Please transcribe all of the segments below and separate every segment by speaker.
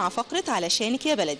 Speaker 1: مع فقرة علشانك يا بلدي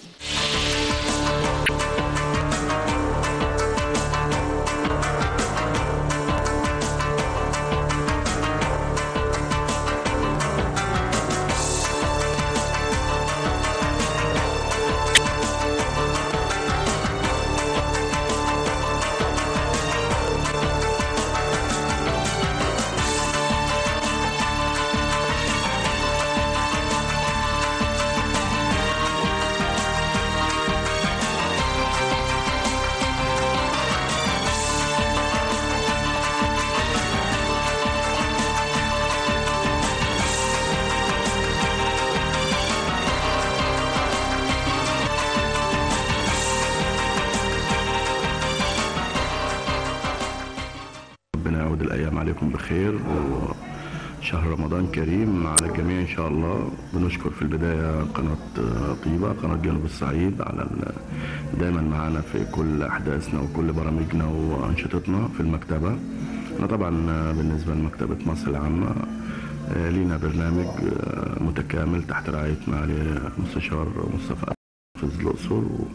Speaker 2: ربنا يعود الأيام عليكم بخير وشهر رمضان كريم على الجميع إن شاء الله بنشكر في البداية قناة طيبة قناة جنوب الصعيد على ال- دايما معانا في كل أحداثنا وكل برامجنا وأنشطتنا في المكتبة احنا طبعا بالنسبة لمكتبة مصر العامة آه، لينا برنامج آه، متكامل تحت رعاية معالي المستشار مصطفى حافظ الأقصر و-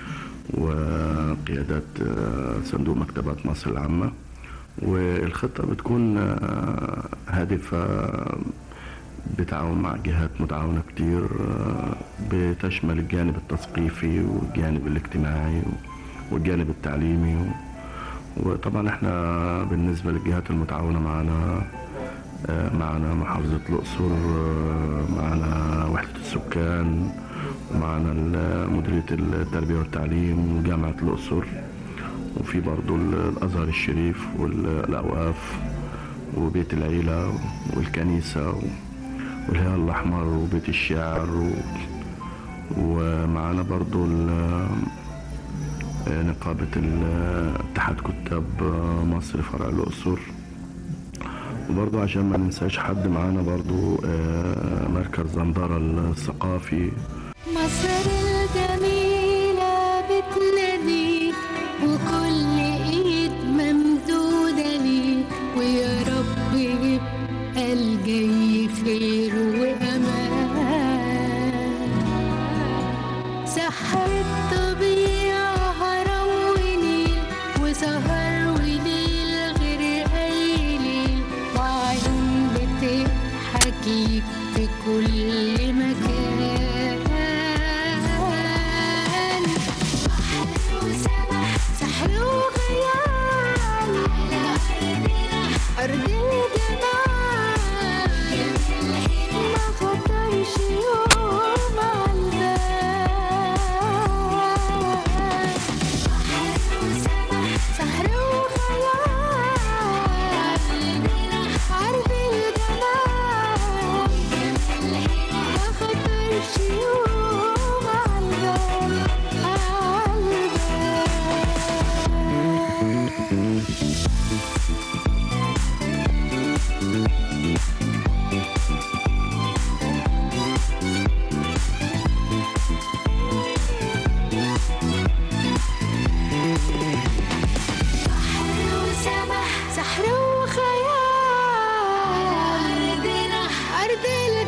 Speaker 2: وقيادات آه، صندوق مكتبات مصر العامة والخطة بتكون آه، هادفة بتعاون مع جهات متعاونة كتير آه، بتشمل الجانب التثقيفي والجانب الاجتماعي والجانب التعليمي وطبعا احنا بالنسبة للجهات المتعاونة معنا آه، معنا محافظة الأقصر آه، معنا وحدة السكان ومعنا ال- مديرية التربية والتعليم وجامعة الأقصر وفي برضو ال- الأزهر الشريف والأوقاف وبيت العيلة والكنيسة والهلال الأحمر وبيت الشعر و... ومعانا برضو ال- نقابة ال- اتحاد كتاب مصر فرع الأقصر وبرضو عشان ما ننساش حد معانا برضو آه، مركز زندرة الثقافي
Speaker 3: مصر الجميلة بتناديك وكل ايد ممدودة ليك ويا رب يبقى الجاي خير وامان سحر الطبيعة هرم ونيل وسهر وليل غير اي ليل وعين بتضحك ليك في كل مكان بحر وسمح سحر وخيال أرض الجمال ما خطرش يوم عالبال بحر وسمح سحر وخيال أرض الجمال ما خطرش يوم عالبال عالبال بحر وسمح سحر وخيال أرضنا أرض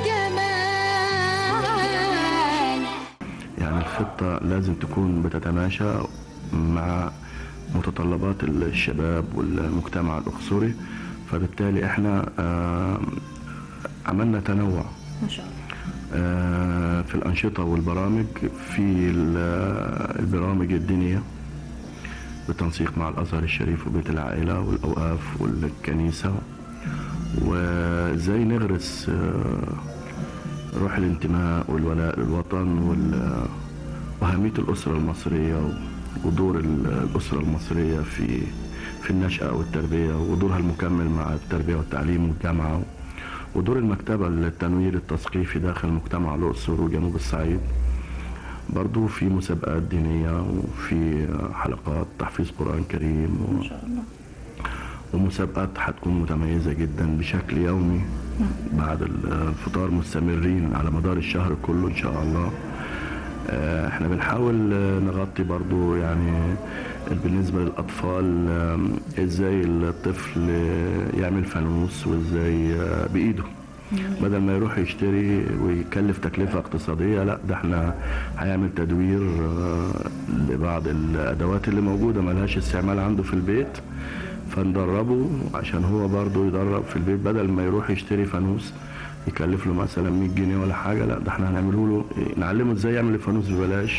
Speaker 3: الجمال
Speaker 2: يعني الخطة لازم تكون بتتماشى مع متطلبات الشباب والمجتمع الأقصري فبالتالي احنا آه، عملنا تنوع
Speaker 1: ما شاء الله
Speaker 2: آه، في الأنشطة والبرامج في ال- البرامج الدينية بالتنسيق مع الأزهر الشريف وبيت العائلة والأوقاف والكنيسة وازاي نغرس آه، روح الانتماء والولاء للوطن وال- وأهمية الأسرة المصرية ودور ال- الأسرة المصرية في في النشأة والتربية ودورها المكمل مع التربية والتعليم والجامعة ودور المكتبة للتنوير التثقيفي داخل مجتمع الأقصر وجنوب الصعيد برضو في مسابقات دينية وفي حلقات تحفيظ قرآن كريم و... ومسابقات هتكون متميزة جدا بشكل يومي بعد الفطار مستمرين على مدار الشهر كله إن شاء الله آه، احنا بنحاول آه، نغطي برضو يعني بالنسبة للأطفال آم، ازاي الطفل آه، يعمل فانوس وازاي آه، بإيده بدل ما يروح يشتري ويكلف تكلفة اقتصادية لا ده احنا هيعمل تدوير آه، لبعض الأدوات اللي موجودة ملهاش استعمال عنده في البيت فندربه عشان هو برضه يدرب في البيت بدل ما يروح يشتري فانوس يكلف له مثلا 100 جنيه ولا حاجة لا ده احنا هنعمله له نعلمه ازاي يعمل الفانوس ببلاش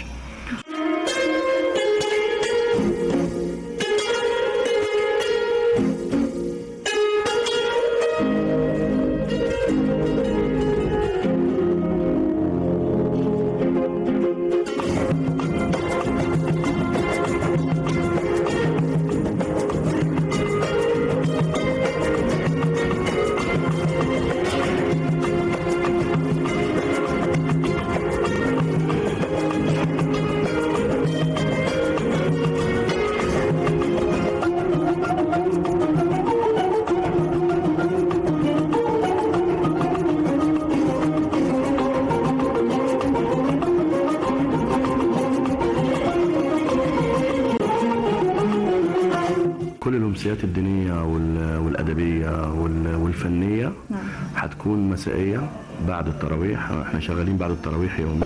Speaker 2: كل الأمسيات الدينية وال- والأدبية وال- والفنية
Speaker 1: نعم.
Speaker 2: هتكون مسائية بعد التراويح احنا شغالين بعد التراويح يوم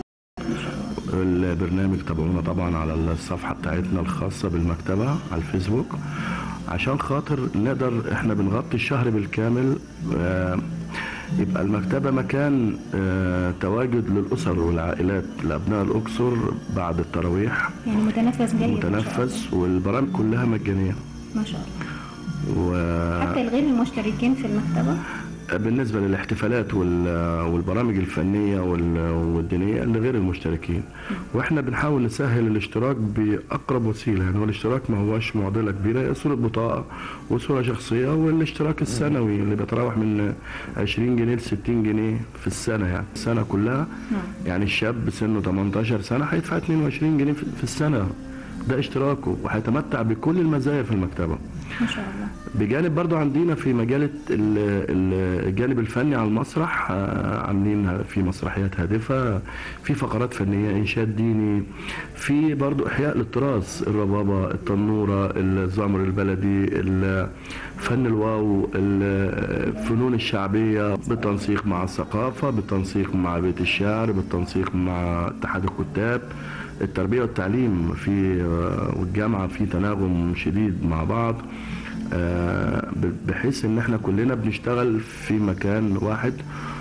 Speaker 2: البرنامج تابعونا طبعا على الصفحة بتاعتنا الخاصة بالمكتبة على الفيسبوك عشان خاطر نقدر احنا بنغطي الشهر بالكامل آه، يبقى المكتبة مكان آه، تواجد للأسر والعائلات لأبناء الأقصر بعد التراويح
Speaker 1: يعني متنفس جيد ما شاء
Speaker 2: متنفس والبرامج كلها مجانية
Speaker 1: الله. ما شاء الله
Speaker 2: و
Speaker 1: حتى الغير المشتركين في المكتبة
Speaker 2: بالنسبة للاحتفالات وال- والبرامج الفنية وال- والدينية لغير المشتركين واحنا بنحاول نسهل الاشتراك بأقرب وسيلة يعني هو الاشتراك ما هوش معضلة كبيرة هي صورة بطاقة وصورة شخصية والاشتراك السنوي اللي بيتراوح من 20 جنيه ل 60 جنيه في السنة يعني السنة كلها يعني الشاب سنه 18 سنة هيدفع 22 جنيه في في السنة ده اشتراكه وهيتمتع بكل المزايا في المكتبة
Speaker 1: ما شاء الله
Speaker 2: بجانب برضو عندنا في مجال ال- ال- الجانب الفني على المسرح آه، عاملين في مسرحيات هادفة في فقرات فنية إنشاد ديني في برضو إحياء للتراث الربابة التنورة الزمر البلدي ال- فن الواو الفنون الشعبية بالتنسيق مع الثقافة بالتنسيق مع بيت الشعر بالتنسيق مع اتحاد الكتاب التربية والتعليم في آه، والجامعة في تناغم شديد مع بعض آه، ب- بحيث ان احنا كلنا بنشتغل في مكان واحد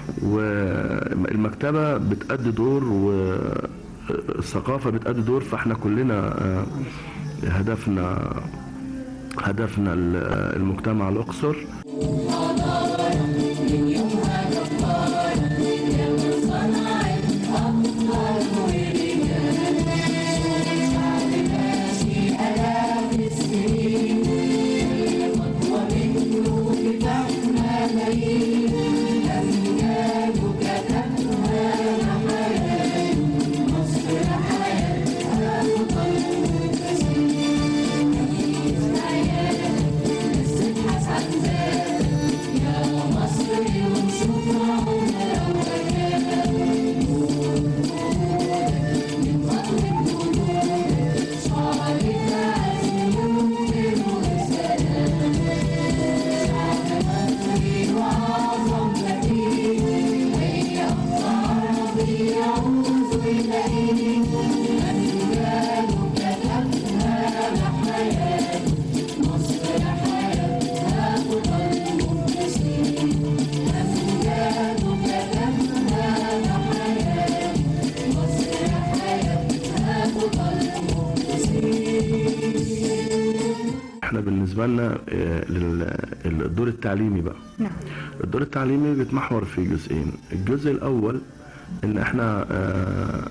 Speaker 2: والمكتبة بتأدي دور والثقافة بتأدي دور فاحنا كلنا آه، هدفنا هدفنا ال- المجتمع الأقصر احنا بالنسبة لنا آه، لل- الدور التعليمي بقى
Speaker 1: نعم
Speaker 2: الدور التعليمي بيتمحور في جزئين الجزء الأول إن إحنا آه،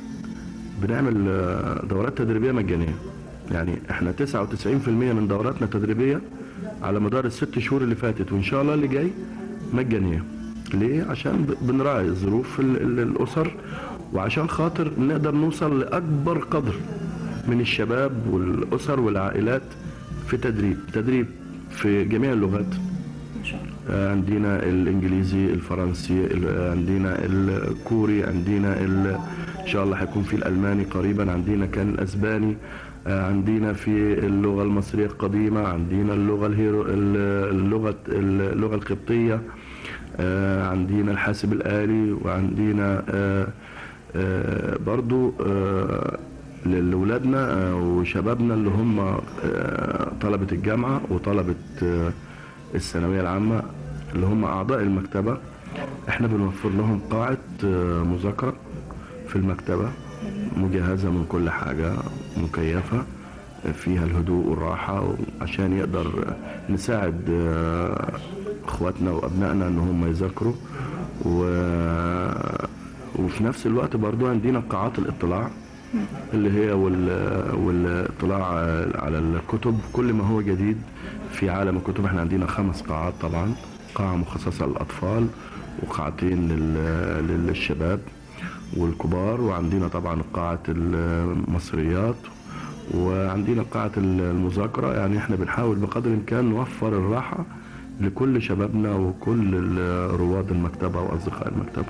Speaker 2: بنعمل آه، دورات تدريبية مجانية يعني إحنا 99% من دوراتنا التدريبية على مدار الست شهور اللي فاتت وإن شاء الله اللي جاي مجانية ليه؟ عشان ب- بنراعي ظروف ال- ال- الأسر وعشان خاطر نقدر نوصل لأكبر قدر من الشباب والأسر والعائلات في تدريب تدريب في جميع اللغات
Speaker 1: ما شاء الله
Speaker 2: عندنا الانجليزي الفرنسي ال- عندنا الكوري عندنا ال- ان شاء الله هيكون في الالماني قريبا عندنا كان الاسباني آه، عندنا في اللغه المصريه القديمه عندنا اللغه الهيرو ال- اللغه اللغه القبطيه آه، عندنا الحاسب الآلي وعندنا آه، آه، برضو آه، لأولادنا آه، وشبابنا اللي هم آه، طلبة الجامعة وطلبة آه، الثانوية العامة اللي هم أعضاء المكتبة احنا بنوفر لهم قاعة آه، مذاكرة في المكتبة مجهزة من كل حاجة مكيفة فيها الهدوء والراحة عشان يقدر نساعد آه، اخواتنا وابنائنا ان هم يذاكروا و... وفي نفس الوقت برضو عندنا قاعات الاطلاع اللي هي وال... والاطلاع على الكتب كل ما هو جديد في عالم الكتب احنا عندنا خمس قاعات طبعا قاعة مخصصة للأطفال وقاعتين لل... للشباب والكبار وعندنا طبعا قاعة المصريات وعندنا قاعة المذاكرة يعني احنا بنحاول بقدر الإمكان نوفر الراحة لكل شبابنا وكل ال- رواد المكتبة وأصدقاء المكتبة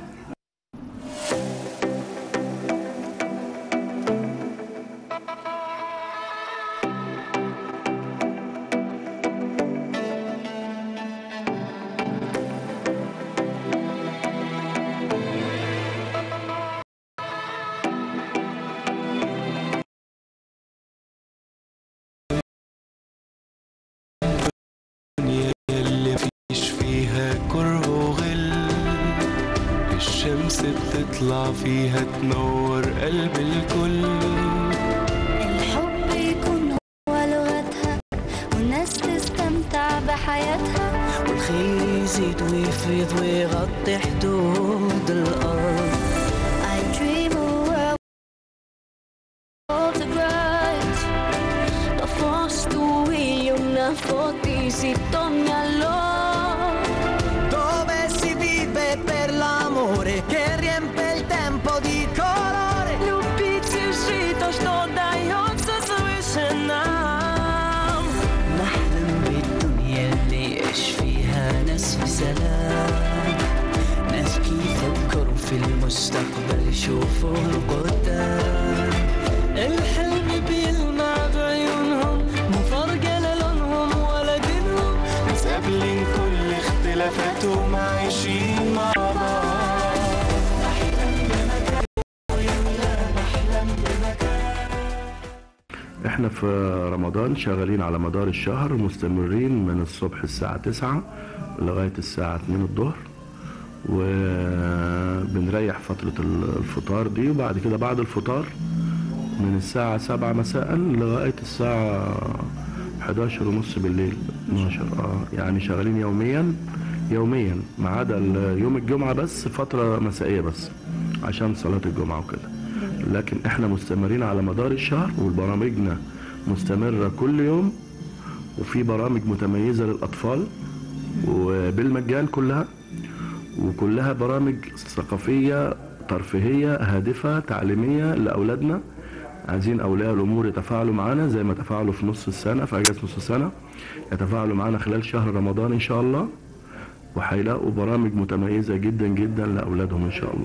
Speaker 4: اللي فيش فيها كره وغل الشمس بتطلع فيها تنور قلب الكل
Speaker 3: الحب يكون هو لغتها والناس تستمتع بحياتها
Speaker 5: والخير يزيد ويفيض ويغطي حدود الأرض
Speaker 3: I dream a world of the bright
Speaker 5: Da fasto io una fotisi ogni allora Dove si vive per l'amore che riempie il tempo di colore Любить и жить то, что дается свыше нам نحلم بالدنيا اللي يعيش فيها ناس في سلام ناس بيفكروا في المستقبل يشوفوا القدام الحلم بيلمع بعيونهم مو فارقة لا لونهم ولا دينهم
Speaker 4: متقابلين كل اختلافاتهم عايشين مع بعض
Speaker 2: احنا في رمضان شغالين على مدار الشهر مستمرين من الصبح الساعة 9 لغاية الساعة 2 الظهر وبنريح فترة الفطار دي وبعد كده بعد الفطار من الساعة 7 مساء لغاية الساعة 11 ونص بالليل 12 اه يعني شغالين يوميا يوميا ما عدا ال- يوم الجمعة بس فترة مسائية بس عشان صلاة الجمعة وكده لكن احنا مستمرين على مدار الشهر وبرامجنا مستمرة كل يوم وفي برامج متميزة للأطفال وبالمجان كلها وكلها برامج ثقافية ترفيهية هادفة تعليمية لأولادنا عايزين أولياء الأمور يتفاعلوا معانا زي ما تفاعلوا في نص السنة في أجازة نص السنة يتفاعلوا معانا خلال شهر رمضان إن شاء الله وهيلاقوا برامج متميزة جدا جدا لأولادهم إن شاء الله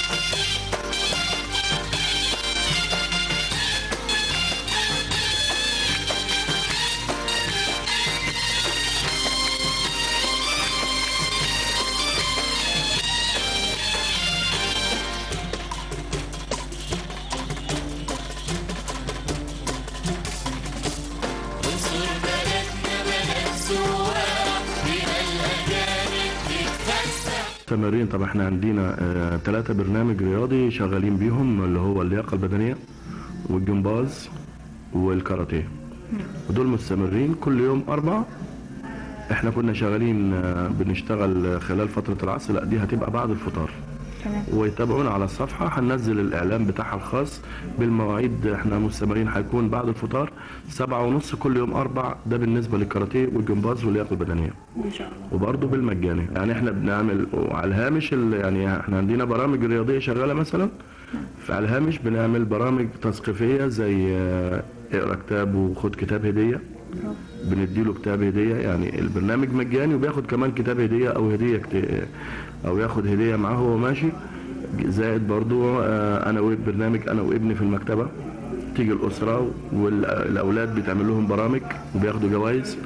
Speaker 2: مستمرين طب احنا عندنا ثلاثة برنامج رياضي شغالين بيهم اللي هو اللياقة البدنية والجمباز والكاراتيه ودول مستمرين كل يوم أربعة احنا كنا شغالين آه، بنشتغل خلال فترة العصر لا دي هتبقى بعد الفطار
Speaker 1: تمام
Speaker 2: ويتابعونا على الصفحة هننزل الإعلان بتاعها الخاص بالمواعيد احنا مستمرين هيكون بعد الفطار سبعة ونص كل يوم أربع ده بالنسبة للكاراتيه والجمباز واللياقة البدنية
Speaker 1: ان شاء الله
Speaker 2: وبرضه بالمجاني يعني احنا بنعمل على الهامش ال- يعني احنا عندنا برامج رياضيه شغاله مثلا فعلى الهامش بنعمل برامج تثقيفيه زي آه، اقرا كتاب وخد كتاب هديه بنديله كتاب هديه يعني البرنامج مجاني وبياخد كمان كتاب هديه او هديه كت- او ياخد هديه معاه وهو ماشي زائد برضو آه، انا واب- برنامج انا وابني في المكتبه تيجي الاسره والاولاد بتعمل لهم برامج وبياخدوا جوائز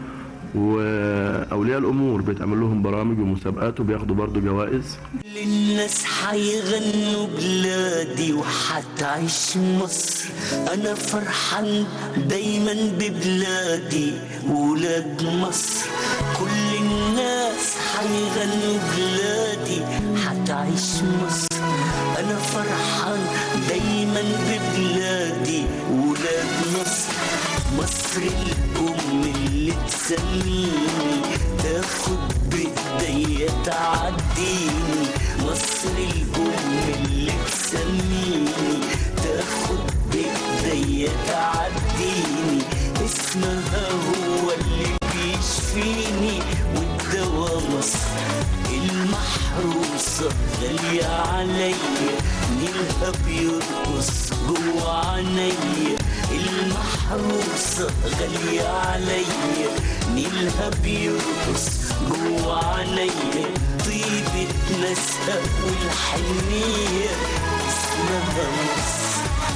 Speaker 2: واولياء الامور بيتعمل لهم برامج ومسابقات وبياخدوا برضو جوائز
Speaker 6: للناس حيغنوا بلادي وحتعيش مصر انا فرحان دايما ببلادي ولاد مصر كل الناس حيغنوا بلادي حتعيش مصر انا فرحان دايما ببلادي ولاد مصر مصر الام اللي تسميني تاخد بايديا تعديني مصر الام اللي تسميني تاخد بايديا تعديني اسمها هو اللي بيشفيني والدوا مصر المحروسة غالية عليا نيلها بيرقص جوا عينيا المحروسة غالية عليا نيلها بيرقص جوا عينيا طيبة ناسها والحنية اسمها مصر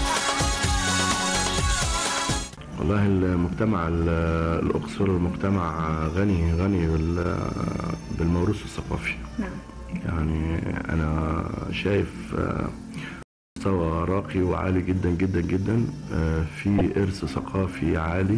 Speaker 2: والله المجتمع ال- الأقصر مجتمع غني غني بال- بالموروث الثقافي
Speaker 1: نعم
Speaker 2: يعني أنا شايف آه، مستوى راقي وعالي جدا جدا جدا آه، في إرث ثقافي عالي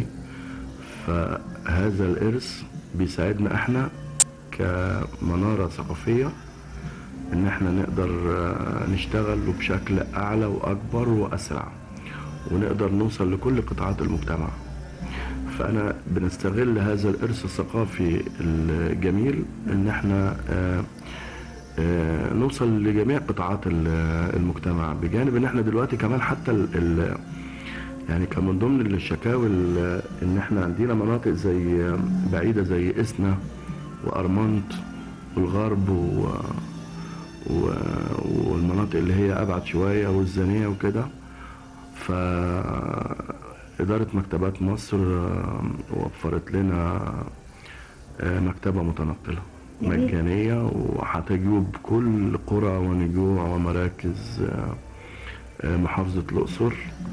Speaker 2: فهذا الإرث بيساعدنا إحنا كمنارة ثقافية إن إحنا نقدر آه، نشتغل بشكل أعلى وأكبر وأسرع ونقدر نوصل لكل قطاعات المجتمع فأنا بنستغل هذا الإرث الثقافي الجميل إن إحنا آه، آه، نوصل لجميع قطاعات ال- المجتمع بجانب إن إحنا دلوقتي كمان حتى ال ال يعني كان من ضمن الشكاوي ال- إن إحنا عندنا مناطق زي بعيدة زي إسنا وأرمنت والغرب و و- والمناطق اللي هي أبعد شوية والزانية وكده فإدارة مكتبات مصر آه، وفرت لنا آه، مكتبة متنقلة
Speaker 1: جميل.
Speaker 2: مجانية وهتجوب كل قرى ونجوع ومراكز آه، آه، محافظة الأقصر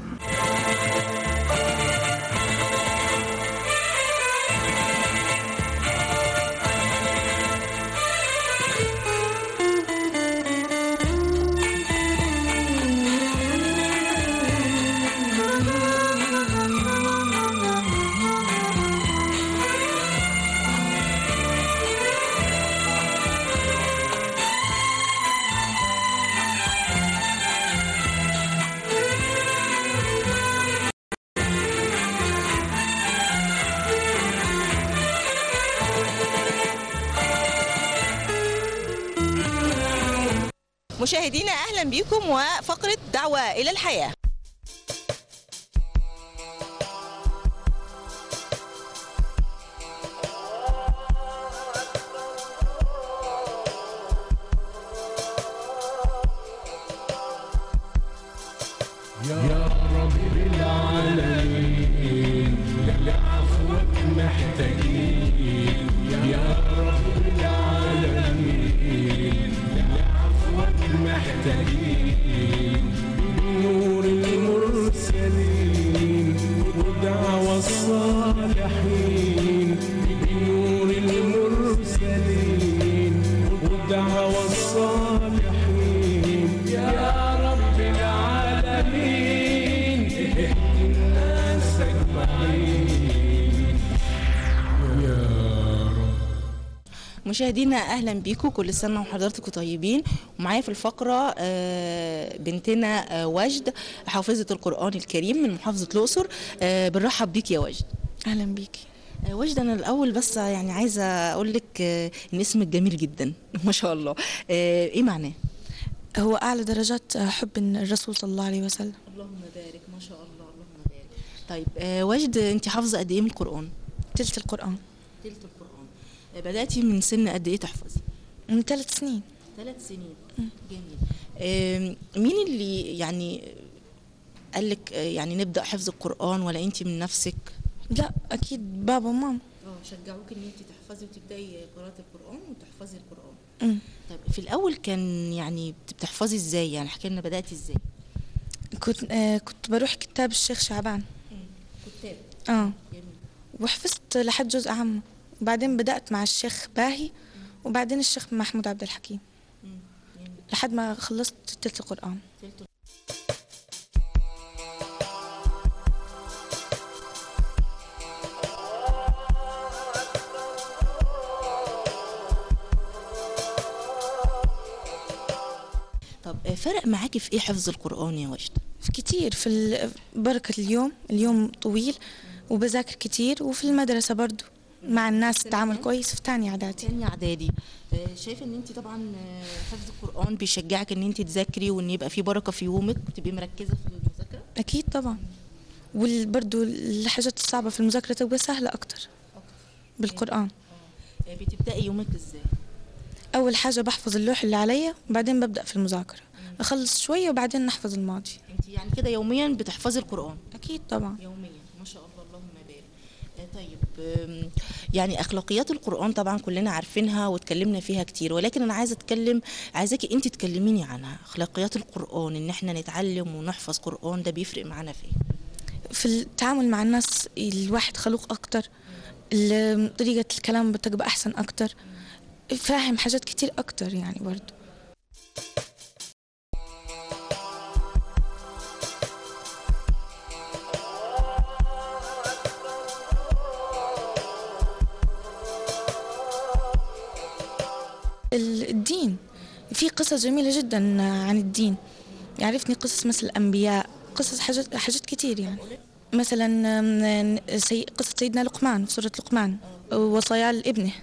Speaker 7: مشاهدينا اهلا بيكم وفقره دعوه الى الحياه
Speaker 4: يا رب العالمين لعفوك محتاجين يا رب العالمين لعفوك محتاجين بنور المرسلين ودعوى الصالحين بنور المرسلين ودعوى الصالحين يا رب العالمين اهدي الناس اجمعين يا رب
Speaker 7: مشاهدينا اهلا بيكم كل سنه وحضراتكم طيبين ومعايا في الفقره آه، بنتنا آه، وجد حافظه القران الكريم من محافظه الاقصر آه، بنرحب بيك يا وجد
Speaker 8: اهلا بيكي
Speaker 7: آه، وجد انا الاول بس يعني عايزه اقول لك آه، ان اسمك جميل جدا ما شاء الله آه، ايه معناه
Speaker 8: هو اعلى درجات حب الرسول صلى الله عليه وسلم
Speaker 7: اللهم بارك ما شاء الله اللهم بارك طيب آه، وجد انت حافظه قد ايه من القران
Speaker 8: تلت القران
Speaker 7: تلت القران آه، بداتي من سن قد ايه تحفظي
Speaker 8: من ثلاث سنين
Speaker 7: ثلاث سنين جميل آم، مين اللي يعني قال لك آه، يعني نبدا حفظ القران ولا انت من نفسك
Speaker 8: لا اكيد بابا وماما
Speaker 7: اه شجعوك ان انت تحفظي وتبداي قراءه القران وتحفظي القران
Speaker 8: أمم.
Speaker 7: طيب في الاول كان يعني بتحفظي ازاي يعني احكي لنا بداتي ازاي
Speaker 8: كنت آه كنت بروح كتاب الشيخ شعبان
Speaker 7: كتاب
Speaker 8: اه
Speaker 7: جميل
Speaker 8: وحفظت لحد جزء عامة وبعدين بدأت مع الشيخ باهي وبعدين الشيخ محمود عبد الحكيم لحد ما خلصت تلت القرآن
Speaker 7: طب آه، فرق معاكي في ايه حفظ القرآن يا وجد
Speaker 8: في كتير في ال- بركة اليوم اليوم طويل وبذاكر كتير وفي المدرسة برضو مع الناس تعامل كويس في تانية إعدادي
Speaker 7: تاني اعدادي آه، شايفه ان انت طبعا آه، حفظ القرآن بيشجعك ان انت تذاكري وان يبقى في بركة في يومك وتبقي مركزة في المذاكرة
Speaker 8: أكيد طبعا وبرضو الحاجات الصعبة في المذاكرة تبقى سهلة أكتر بالقرآن
Speaker 7: آه، بتبدأي يومك ازاي
Speaker 8: أول حاجة بحفظ اللوح اللي عليا وبعدين ببدأ في المذاكرة أخلص شوية وبعدين نحفظ الماضي
Speaker 7: انت يعني كده يوميا بتحفظي القرآن
Speaker 8: أكيد طبعا
Speaker 7: يوميا ما شاء الله اللهم بارك آه، طيب آم، يعني اخلاقيات القران طبعا كلنا عارفينها واتكلمنا فيها كتير ولكن انا عايزه اتكلم عايزاكي انت تكلميني عنها اخلاقيات القران ان احنا نتعلم ونحفظ قران ده بيفرق معانا في إيه؟
Speaker 8: في التعامل مع الناس الواحد خلوق أكتر ال- طريقة الكلام بتبقى أحسن أكتر فاهم حاجات كتير أكتر يعني برضو ال- الدين في قصص جميلة جدا عن الدين يعرفني قصص مثل الأنبياء قصص حاجات حاجات كتير يعني مثلا آم، سي قصة سيدنا لقمان في سورة لقمان وصايا لابنه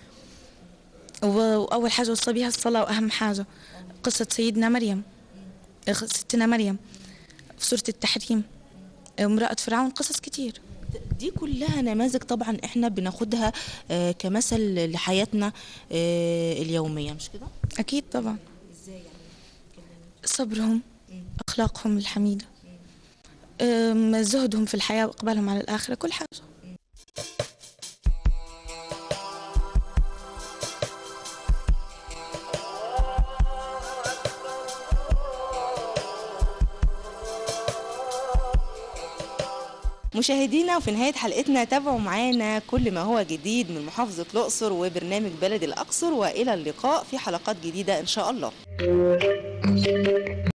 Speaker 8: و- وأول حاجة وصى بها الصلاة وأهم حاجة قصة سيدنا مريم أخ- ستنا مريم في سورة التحريم امرأة فرعون قصص كتير
Speaker 7: دي كلها نماذج طبعا احنا بناخدها آه، كمثل لحياتنا آه، اليوميه مش كده
Speaker 8: أكيد طبعا صبرهم أخلاقهم الحميدة أم، زهدهم في الحياة وإقبالهم على الآخرة كل حاجة
Speaker 7: مشاهدينا وفي نهاية حلقتنا تابعوا معانا كل ما هو جديد من محافظة الأقصر وبرنامج بلد الأقصر وإلى اللقاء في حلقات جديدة إن شاء الله